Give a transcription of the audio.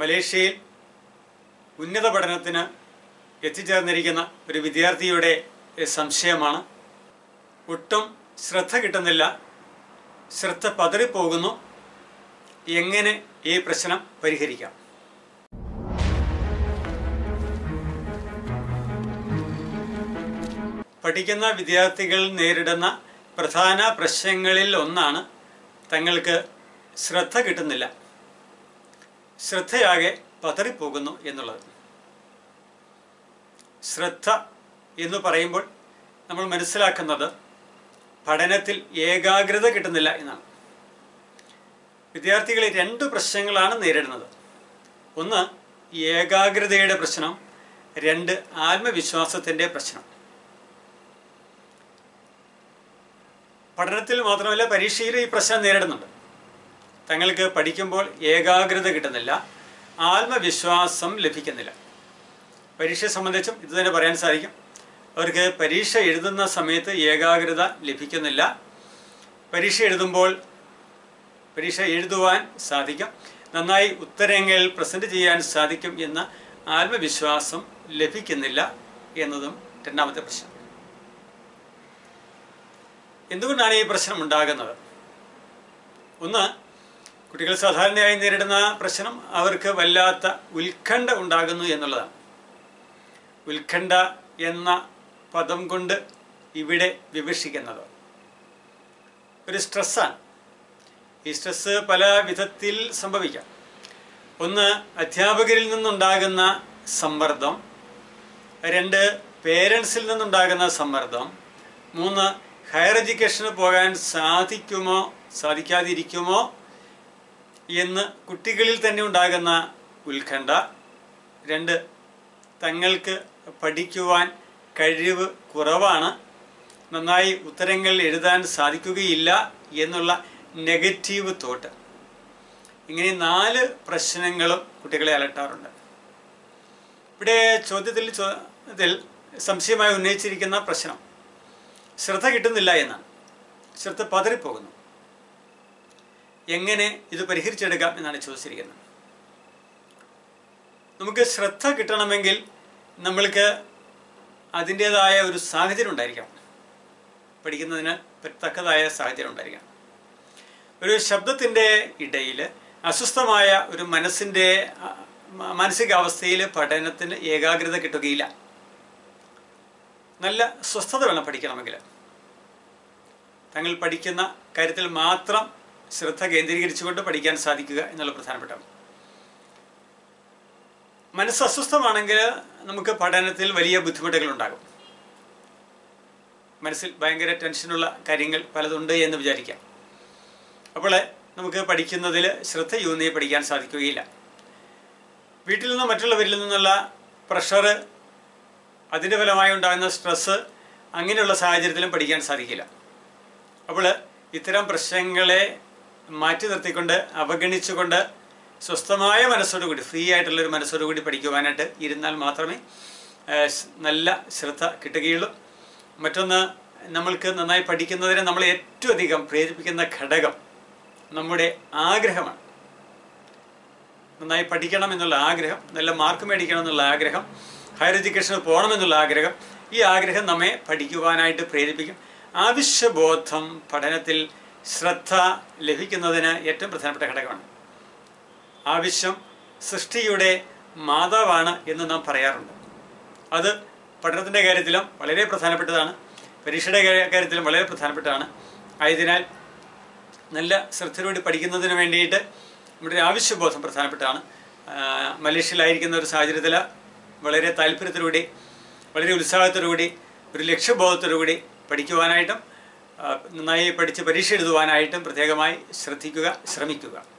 മലേഷ്യയിൽ ഉന്നത പഠനത്തിന് എത്തിച്ചേർന്നിരിക്കുന്ന ഒരു വിദ്യാർത്ഥിയുടെ എഹ്, സംശയമാണ് ഒട്ടും ശ്രദ്ധ കിട്ടുന്നില്ല ശ്രദ്ധ പതറിപ്പോകുന്നു എങ്ങനെ ഈ പ്രശ്നം പരിഹരിക്കാം പഠിക്കുന്ന വിദ്യാർത്ഥികൾ നേരിടുന്ന പ്രധാന പ്രശ്നങ്ങളിൽ ഒന്നാണ് തങ്ങൾക്ക് ശ്രദ്ധ കിട്ടുന്നില്ല ശ്രദ്ധയാകെ പതറിപ്പോകുന്നു എന്നുള്ളത് ശ്രദ്ധ എന്ന് പറയുമ്പോൾ നമ്മൾ മനസ്സിലാക്കുന്നത് പഠനത്തിൽ ഏകാഗ്രത കിട്ടുന്നില്ല എന്നാണ് വിദ്യാർത്ഥികൾ രണ്ട് പ്രശ്നങ്ങളാണ് നേരിടുന്നത് ഒന്ന് ഏകാഗ്രതയുടെ പ്രശ്നം രണ്ട് ആത്മവിശ്വാസത്തിൻ്റെ പ്രശ്നം പഠനത്തിൽ മാത്രമല്ല പരീക്ഷയിൽ ഈ പ്രശ്നം നേരിടുന്നുണ്ട് തങ്ങൾക്ക് പഠിക്കുമ്പോൾ ഏകാഗ്രത കിട്ടുന്നില്ല ആത്മവിശ്വാസം ലഭിക്കുന്നില്ല പരീക്ഷയെ സംബന്ധിച്ചും ഇത് തന്നെ പറയാൻ സാധിക്കും അവർക്ക് പരീക്ഷ എഴുതുന്ന സമയത്ത് ഏകാഗ്രത ലഭിക്കുന്നില്ല പരീക്ഷ എഴുതുമ്പോൾ പരീക്ഷ എഴുതുവാൻ സാധിക്കും നന്നായി ഉത്തരങ്ങൾ പ്രസൻറ്റ് ചെയ്യാൻ സാധിക്കും എന്ന ആത്മവിശ്വാസം ലഭിക്കുന്നില്ല എന്നതും രണ്ടാമത്തെ പ്രശ്നം എന്തുകൊണ്ടാണ് ഈ പ്രശ്നം ഉണ്ടാകുന്നത് ഒന്ന് കുട്ടികൾ സാധാരണയായി നേരിടുന്ന പ്രശ്നം അവർക്ക് വല്ലാത്ത ഉത്കണ്ഠ ഉണ്ടാകുന്നു എന്നുള്ളതാണ് ഉത്കണ്ഠ എന്ന പദം കൊണ്ട് ഇവിടെ വിവക്ഷിക്കുന്നത് ഒരു സ്ട്രെസ്സാണ് ഈ സ്ട്രെസ് പല വിധത്തിൽ സംഭവിക്കാം ഒന്ന് അധ്യാപകരിൽ നിന്നുണ്ടാകുന്ന സമ്മർദ്ദം രണ്ട് പേരൻസിൽ നിന്നുണ്ടാകുന്ന സമ്മർദ്ദം മൂന്ന് ഹയർ എഡ്യൂക്കേഷന് പോകാൻ സാധിക്കുമോ സാധിക്കാതിരിക്കുമോ എന്ന് കുട്ടികളിൽ തന്നെ ഉണ്ടാകുന്ന ഉത്കണ്ഠ രണ്ട് തങ്ങൾക്ക് പഠിക്കുവാൻ കഴിവ് കുറവാണ് നന്നായി ഉത്തരങ്ങൾ എഴുതാൻ സാധിക്കുകയില്ല എന്നുള്ള നെഗറ്റീവ് തോട്ട് ഇങ്ങനെ നാല് പ്രശ്നങ്ങളും കുട്ടികളെ അലട്ടാറുണ്ട് ഇവിടെ ചോദ്യത്തിൽ ചോദ്യത്തിൽ സംശയമായി ഉന്നയിച്ചിരിക്കുന്ന പ്രശ്നം ശ്രദ്ധ കിട്ടുന്നില്ല എന്നാണ് ശ്രദ്ധ പതറിപ്പോകുന്നു എങ്ങനെ ഇത് പരിഹരിച്ചെടുക്കാം എന്നാണ് ചോദിച്ചിരിക്കുന്നത് നമുക്ക് ശ്രദ്ധ കിട്ടണമെങ്കിൽ നമ്മൾക്ക് അതിൻ്റേതായ ഒരു സാഹചര്യം ഉണ്ടായിരിക്കണം പഠിക്കുന്നതിന് തക്കതായ സാഹചര്യം ഉണ്ടായിരിക്കണം ഒരു ശബ്ദത്തിൻ്റെ ഇടയിൽ അസ്വസ്ഥമായ ഒരു മനസ്സിൻ്റെ ആ, മ- മാനസികാവസ്ഥയിൽ പഠനത്തിന് ഏകാഗ്രത കിട്ടുകയില്ല നല്ല സ്വസ്ഥത വേണം പഠിക്കണമെങ്കിൽ തങ്ങൾ പഠിക്കുന്ന കാര്യത്തിൽ മാത്രം ശ്രദ്ധ കേന്ദ്രീകരിച്ചുകൊണ്ട് പഠിക്കാൻ സാധിക്കുക എന്നുള്ള പ്രധാനപ്പെട്ടതാണ് മനസ്സ് അസ്വസ്ഥമാണെങ്കിൽ നമുക്ക് പഠനത്തിൽ വലിയ ബുദ്ധിമുട്ടുകൾ ഉണ്ടാകും മനസ്സിൽ ഭയങ്കര ടെൻഷനുള്ള കാര്യങ്ങൾ പലതുണ്ട് എന്ന് വിചാരിക്കാം അപ്പോൾ നമുക്ക് പഠിക്കുന്നതിൽ ശ്രദ്ധയൂന്നി പഠിക്കാൻ സാധിക്കുകയില്ല വീട്ടിൽ നിന്നും മറ്റുള്ളവരിൽ നിന്നുള്ള പ്രഷർ അതിൻ്റെ ഫലമായി ഉണ്ടാകുന്ന സ്ട്രെസ്സ് അങ്ങനെയുള്ള സാഹചര്യത്തിലും പഠിക്കാൻ സാധിക്കില്ല അപ്പോൾ ഇത്തരം പ്രശ്നങ്ങളെ മാറ്റി നിർത്തിക്കൊണ്ട് അവഗണിച്ചുകൊണ്ട് സ്വസ്ഥമായ മനസ്സോടുകൂടി ഫ്രീ ആയിട്ടുള്ളൊരു മനസ്സോടുകൂടി പഠിക്കുവാനായിട്ട് ഇരുന്നാൽ മാത്രമേ ആ, സ് നല്ല ശ്രദ്ധ കിട്ടുകയുള്ളൂ മറ്റൊന്ന് നമ്മൾക്ക് നന്നായി പഠിക്കുന്നതിന് നമ്മളെ ഏറ്റവും അധികം പ്രേരിപ്പിക്കുന്ന ഘടകം നമ്മുടെ ആഗ്രഹമാണ് നന്നായി പഠിക്കണം എന്നുള്ള ആഗ്രഹം നല്ല മാർക്ക് മേടിക്കണം എന്നുള്ള ആഗ്രഹം ഹയർ എഡ്യൂക്കേഷന് പോകണമെന്നുള്ള ആഗ്രഹം ഈ ആഗ്രഹം നമ്മെ പഠിക്കുവാനായിട്ട് പ്രേരിപ്പിക്കും ആവശ്യബോധം പഠനത്തിൽ ശ്രദ്ധ ലഭിക്കുന്നതിന് ഏറ്റവും പ്രധാനപ്പെട്ട ഘടകമാണ് ആവശ്യം സൃഷ്ടിയുടെ മാതാവാണ് എന്ന് നാം പറയാറുണ്ട് അത് പഠനത്തിൻ്റെ കാര്യത്തിലും വളരെ പ്രധാനപ്പെട്ടതാണ് പരീക്ഷയുടെ കാര്യ- കാര്യത്തിലും വളരെ പ്രധാനപ്പെട്ടതാണ് ആയതിനാൽ നല്ല ശ്രദ്ധയോടെ പഠിക്കുന്നതിന് വേണ്ടിയിട്ട് നമ്മുടെ ഒരു ആവശ്യബോധം പ്രധാനപ്പെട്ടതാണ് ആ, മലേഷ്യയിലായിരിക്കുന്ന ഒരു സാഹചര്യത്തിൽ വളരെ താല്പര്യത്തോടുകൂടി വളരെ ഉത്സാഹത്തോടുകൂടി ഒരു ലക്ഷ്യബോധത്തോടുകൂടി പഠിക്കുവാനായിട്ടും ആ, നന്നായി പഠിച്ച് പരീക്ഷ എഴുതുവാനായിട്ടും പ്രത്യേകമായി ശ്രദ്ധിക്കുക ശ്രമിക്കുക